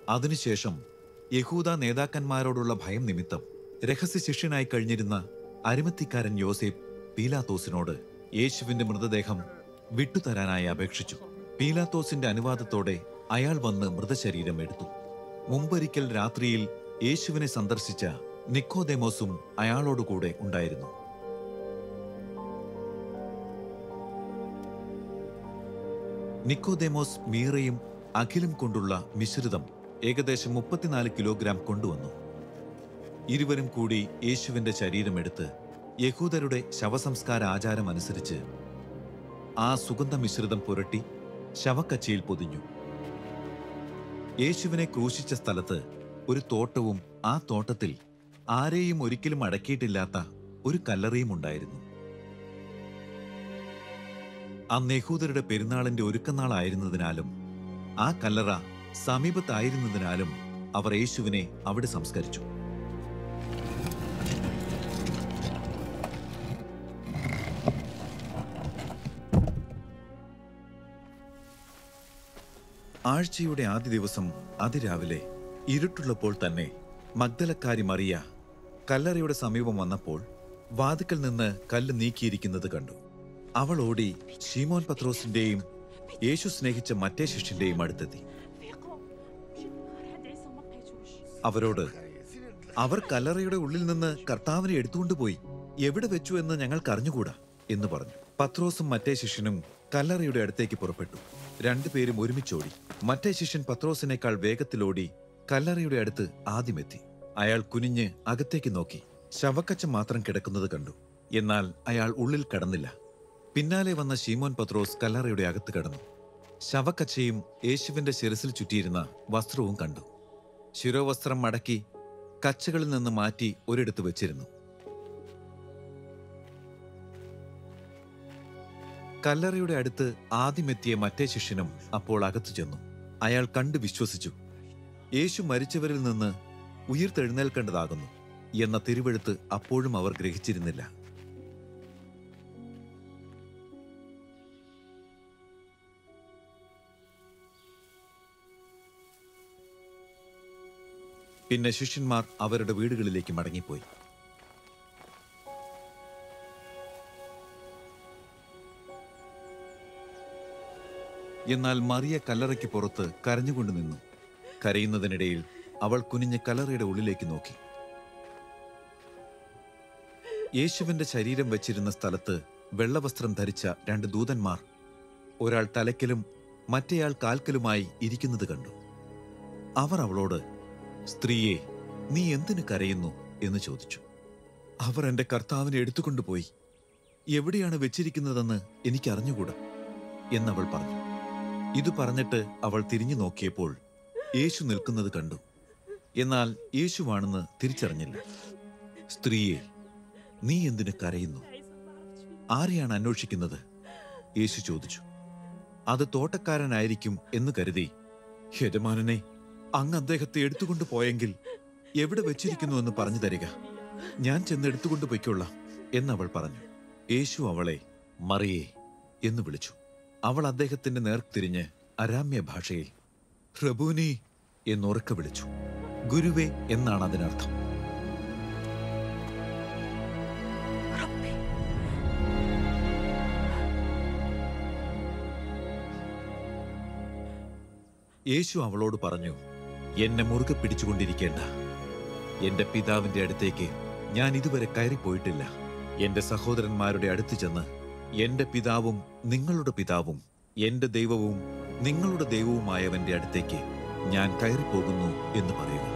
അതിനുശേഷം യഹൂദ നേതാക്കന്മാരോടുള്ള ഭയം നിമിത്തം രഹസ്യ ശിഷ്യനായി കഴിഞ്ഞിരുന്ന അരിമത്തിക്കാരൻ യോസേഫ് പീലാത്തോസിനോട് യേശുവിന്റെ മൃതദേഹം വിട്ടുതരാനായി അപേക്ഷിച്ചു പീലാത്തോസിന്റെ അനുവാദത്തോടെ അയാൾ വന്ന് മൃതശരീരം എടുത്തു മുമ്പൊരിക്കൽ രാത്രിയിൽ യേശുവിനെ സന്ദർശിച്ച നിക്കോദെമോസും അയാളോടുകൂടെ ഉണ്ടായിരുന്നു നിക്കോദെമോസ് മീറയും അഖിലും കൊണ്ടുള്ള മിശ്രിതം ഏകദേശം മുപ്പത്തിനാല് കിലോഗ്രാം കൊണ്ടുവന്നു ഇരുവരും കൂടി യേശുവിന്റെ ശരീരമെടുത്ത് യഹൂദരുടെ ശവസംസ്കാര ആചാരം അനുസരിച്ച് ആ സുഗന്ധ മിശ്രിതം പുരട്ടി ശവക്കച്ചയിൽ പൊതിഞ്ഞു യേശുവിനെ ക്രൂശിച്ച സ്ഥലത്ത് ഒരു തോട്ടവും ആ തോട്ടത്തിൽ ആരെയും ഒരിക്കലും അടക്കിയിട്ടില്ലാത്ത ഒരു കല്ലറയും ഉണ്ടായിരുന്നു അന്ന് യഹൂദരുടെ പെരുന്നാളിന്റെ ഒരുക്കനാളായിരുന്നതിനാലും ആ കല്ലറ സമീപത്തായിരുന്നതിനാലും അവർ യേശുവിനെ അവിടെ സംസ്കരിച്ചു ആഴ്ചയുടെ ആദ്യ ദിവസം അതിരാവിലെ ഇരുട്ടുള്ളപ്പോൾ തന്നെ മഗ്ദലക്കാരി മറിയ കല്ലറയുടെ സമീപം വന്നപ്പോൾ വാതിക്കൽ നിന്ന് കല്ല് നീക്കിയിരിക്കുന്നത് കണ്ടു അവൾ ഓടി ഷീമോൻ പത്രോസിന്റെയും യേശു സ്നേഹിച്ച മറ്റേ ശിഷ്യന്റെയും അടുത്തെത്തി ثقة جيب نهار هاد عيسى ما لقيتوش അവരോട് അവർ കല്ലറയുടെ ഉള്ളിൽ നിന്ന് കർത്താവിനെ എടുത്തുകൊണ്ടുപോയി എവിടെ വെച്ചു എന്ന് ഞങ്ങൾക്ക് അറിഞ്ഞുകൂടാ എന്ന് പറഞ്ഞു പത്രോസും മറ്റേ ശിഷ്യനും കല്ലറയുടെ അടുത്തേക്ക് പുറപ്പെട്ടു രണ്ടുപേരും ഒരുമിച്ചോടി മറ്റേ ശിഷ്യൻ പത്രോസിനേക്കാൾ വേഗത്തിലോടി കല്ലറയുടെ അടുത്ത് ആദ്യമെത്തി അയാൾ കുനിഞ്ഞ് അകത്തേക്ക് നോക്കി ശവക്കച്ചം മാത്രം കിടക്കുന്നത് കണ്ടു എന്നാൽ അയാൾ ഉള്ളിൽ കടന്നില്ല പിന്നാലെ വന്ന ശീമോൻ പത്രോസ് കല്ലറയുടെ അകത്ത് കടന്നു ശവക്കച്ചയും യേശുവിന്റെ ശിരസിൽ ചുറ്റിയിരുന്ന വസ്ത്രവും കണ്ടു ശിരോവസ്ത്രം മടക്കി കച്ചകളിൽ നിന്ന് മാറ്റി ഒരിടത്ത് വെച്ചിരുന്നു കല്ലറയുടെ അടുത്ത് ആദ്യമെത്തിയ മറ്റേ ശിഷ്യനും അപ്പോൾ അകത്തു ചെന്നു അയാൾ കണ്ടു വിശ്വസിച്ചു യേശു മരിച്ചവരിൽ നിന്ന് ഉയിർത്തെഴുന്നേൽക്കേണ്ടതാകുന്നു എന്ന തിരുവെഴുത്ത് അപ്പോഴും അവർ ഗ്രഹിച്ചിരുന്നില്ല പിന്നെ ശിഷ്യന്മാർ അവരുടെ വീടുകളിലേക്ക് മടങ്ങിപ്പോയി എന്നാൽ മറിയ കല്ലറയ്ക്ക് പുറത്ത് കരഞ്ഞുകൊണ്ട് നിന്നു കരയുന്നതിനിടയിൽ അവൾ കുനിഞ്ഞ് കല്ലറയുടെ ഉള്ളിലേക്ക് നോക്കി യേശുവിന്റെ ശരീരം വെച്ചിരുന്ന സ്ഥലത്ത് വെള്ളവസ്ത്രം ധരിച്ച രണ്ട് ദൂതന്മാർ ഒരാൾ തലയ്ക്കലും മറ്റേയാൾ കാൽക്കലുമായി ഇരിക്കുന്നത് കണ്ടു അവർ അവളോട് സ്ത്രീയെ നീ എന്തിനു കരയുന്നു എന്ന് ചോദിച്ചു അവർ എന്റെ കർത്താവിനെ എടുത്തുകൊണ്ടുപോയി എവിടെയാണ് വെച്ചിരിക്കുന്നതെന്ന് എനിക്ക് അറിഞ്ഞുകൂടാ എന്നവൾ പറഞ്ഞു ഇത് പറഞ്ഞിട്ട് അവൾ തിരിഞ്ഞു നോക്കിയപ്പോൾ യേശു നിൽക്കുന്നത് കണ്ടു എന്നാൽ യേശുവാണെന്ന് തിരിച്ചറിഞ്ഞില്ല സ്ത്രീയെ നീ എന്തിനു കരയുന്നു ആരെയാണ് അന്വേഷിക്കുന്നത് യേശു ചോദിച്ചു അത് തോട്ടക്കാരനായിരിക്കും എന്ന് കരുതി യജമാനനെ അങ്ങ് അദ്ദേഹത്തെ എടുത്തുകൊണ്ട് പോയെങ്കിൽ എവിടെ വെച്ചിരിക്കുന്നു എന്ന് പറഞ്ഞു തരിക ഞാൻ ചെന്ന് എടുത്തുകൊണ്ട് പൊയ്ക്കൊള്ളാം എന്നവൾ പറഞ്ഞു യേശു അവളെ മറിയേ എന്ന് വിളിച്ചു അവൾ അദ്ദേഹത്തിന്റെ നേർക്ക് തിരിഞ്ഞ് അരാമ്യ ഭാഷയിൽ റബൂനി എന്നുറക്ക വിളിച്ചു ഗുരുവേ എന്നാണ് അതിനർത്ഥം ربي യേശു അവളോട് പറഞ്ഞു എന്നെ മുറുകെ പിടിച്ചുകൊണ്ടിരിക്കേണ്ട എന്റെ പിതാവിന്റെ അടുത്തേക്ക് ഞാൻ ഇതുവരെ കയറിപ്പോയിട്ടില്ല എന്റെ സഹോദരന്മാരുടെ അടുത്ത് ചെന്ന് എന്റെ പിതാവും നിങ്ങളുടെ പിതാവും എന്റെ ദൈവവും നിങ്ങളുടെ ദൈവവുമായവന്റെ അടുത്തേക്ക് ഞാൻ കയറിപ്പോകുന്നു എന്ന് പറയുക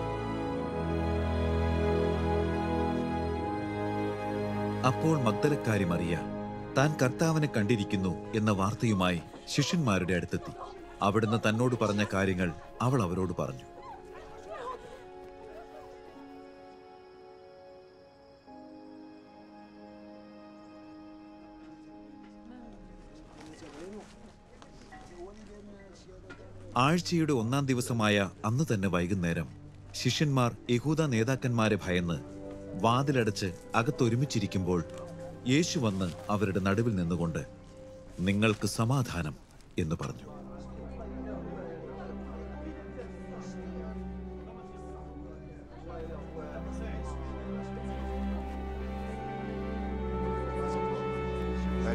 അപ്പോൾ മഗ്ദലക്കാരി മറിയ താൻ കർത്താവിനെ കണ്ടിരിക്കുന്നു എന്ന വാർത്തയുമായി ശിഷ്യന്മാരുടെ അടുത്തെത്തി അവിടുന്ന് തന്നോട് പറഞ്ഞ കാര്യങ്ങൾ അവൾ അവരോട് പറഞ്ഞു ആഴ്ചയുടെ ഒന്നാം ദിവസമായ അന്ന് തന്നെ വൈകുന്നേരം ശിഷ്യന്മാർ യഹൂദ നേതാക്കന്മാരെ ഭയന്ന് വാതിലടച്ച് അകത്തൊരുമിച്ചിരിക്കുമ്പോൾ യേശു വന്ന് അവരുടെ നടുവിൽ നിന്നുകൊണ്ട് നിങ്ങൾക്ക് സമാധാനം എന്ന് പറഞ്ഞു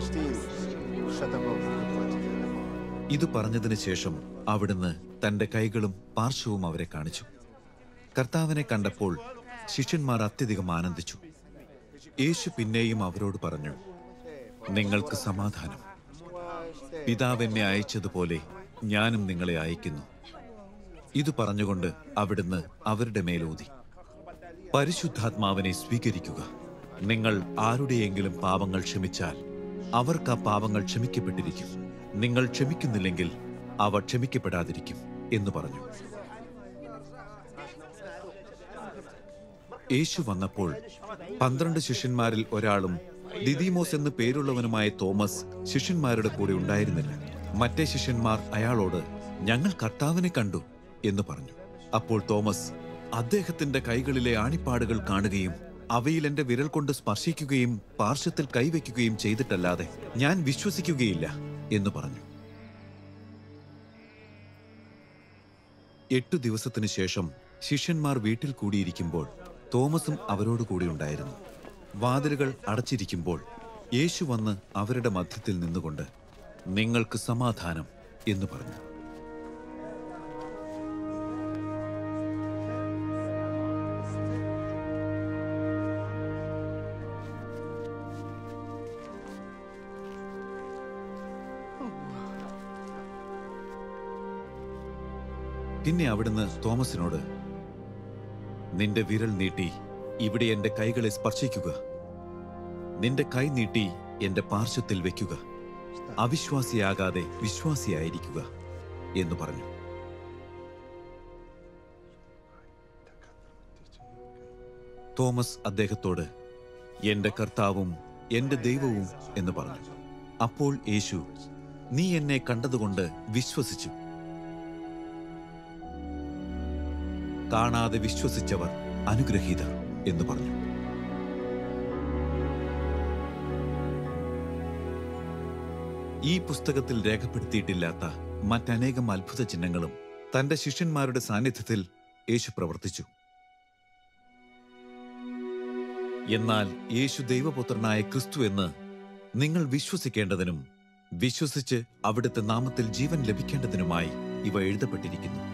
ഇത് പറഞ്ഞതിന് ശേഷം അവിടുന്ന് തന്റെ കൈകളും പാർശ്വവും അവരെ കാണിച്ചു കർത്താവിനെ കണ്ടപ്പോൾ ശിഷ്യന്മാർ അത്യധികം ആനന്ദിച്ചു യേശു പിന്നെയും അവരോട് പറഞ്ഞു നിങ്ങൾക്ക് സമാധാനം പിതാവ് എന്നെ അയച്ചതുപോലെ ഞാനും നിങ്ങളെ അയക്കുന്നു ഇത് പറഞ്ഞുകൊണ്ട് അവിടുന്ന് അവരുടെ മേലൂതി പരിശുദ്ധാത്മാവിനെ സ്വീകരിക്കുക നിങ്ങൾ ആരുടെയെങ്കിലും പാപങ്ങൾ ക്ഷമിച്ചാൽ അവർക്ക് ആ പാപങ്ങൾ ക്ഷമിക്കപ്പെട്ടിരിക്കും നിങ്ങൾ ക്ഷമിക്കുന്നില്ലെങ്കിൽ അവ ക്ഷമിക്കപ്പെടാതിരിക്കും എന്ന് പറഞ്ഞു യേശു വന്നപ്പോൾ പന്ത്രണ്ട് ശിഷ്യന്മാരിൽ ഒരാളും ദിദീമോസ് എന്ന് പേരുള്ളവനുമായ തോമസ് ശിഷ്യന്മാരുടെ കൂടെ ഉണ്ടായിരുന്നില്ല മറ്റേ ശിഷ്യന്മാർ അയാളോട് ഞങ്ങൾ കർത്താവിനെ കണ്ടു എന്ന് പറഞ്ഞു അപ്പോൾ തോമസ് അദ്ദേഹത്തിന്റെ കൈകളിലെ ആണിപ്പാടുകൾ കാണുകയും അവയിൽ എന്റെ വിരൽ കൊണ്ട് സ്പർശിക്കുകയും പാർശ്വത്തിൽ കൈവയ്ക്കുകയും ചെയ്തിട്ടല്ലാതെ ഞാൻ വിശ്വസിക്കുകയില്ല എന്ന് പറഞ്ഞു എട്ടു ദിവസത്തിനു ശേഷം ശിഷ്യന്മാർ വീട്ടിൽ കൂടിയിരിക്കുമ്പോൾ തോമസും അവരോട് കൂടി ഉണ്ടായിരുന്നു വാതിലുകൾ അടച്ചിരിക്കുമ്പോൾ യേശു വന്ന് അവരുടെ മധ്യത്തിൽ നിന്നുകൊണ്ട് നിങ്ങൾക്ക് സമാധാനം എന്ന് പറഞ്ഞു പിന്നെ അവിടുന്ന് തോമസിനോട് നിന്റെ വിരൽ നീട്ടി ഇവിടെ എന്റെ കൈകളെ സ്പർശിക്കുക നിന്റെ കൈ നീട്ടി എന്റെ പാർശ്വത്തിൽ വെക്കുക അവിശ്വാസിയാകാതെ വിശ്വാസിയായിരിക്കുക എന്ന് പറഞ്ഞു തോമസ് അദ്ദേഹത്തോട് എന്റെ കർത്താവും എന്റെ ദൈവവും എന്ന് പറഞ്ഞു അപ്പോൾ യേശു നീ എന്നെ കണ്ടതുകൊണ്ട് വിശ്വസിച്ചു കാണാതെ വിശ്വസിച്ചവർ അനുഗ്രഹീതർ എന്ന് പറഞ്ഞു ഈ പുസ്തകത്തിൽ രേഖപ്പെടുത്തിയിട്ടില്ലാത്ത മറ്റനേകം അത്ഭുത ചിഹ്നങ്ങളും തന്റെ ശിഷ്യന്മാരുടെ സാന്നിധ്യത്തിൽ യേശു പ്രവർത്തിച്ചു എന്നാൽ യേശു ദൈവപുത്രനായ ക്രിസ്തു എന്ന് നിങ്ങൾ വിശ്വസിക്കേണ്ടതിനും വിശ്വസിച്ച് അവിടുത്തെ നാമത്തിൽ ജീവൻ ലഭിക്കേണ്ടതിനുമായി ഇവ എഴുതപ്പെട്ടിരിക്കുന്നു